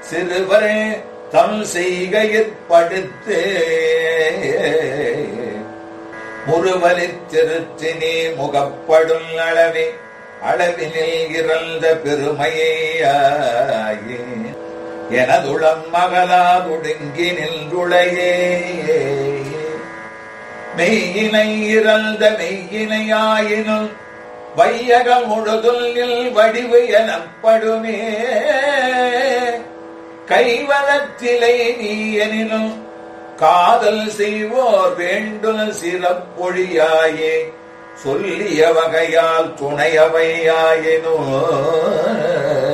சிறுவரே தம் செய்கையிற்படுத்து முருவலித் திருச்சினி முகப்படும் அளவே அளவினில் இறந்த பெருமையாயே எனதுளம் மகளாதுடுங்கி நின்றுளையே மெய்யினை இறந்த மெய்யினையாயினும் வையகம் முழுதுல் வடிவு எனப்படுமே கைவலத்திலை நீ எனினும் காதல் செய்வோர் வேண்டும் சிறப்பொழியாயே சொல்லிய வகையால் துணையவையாயினோ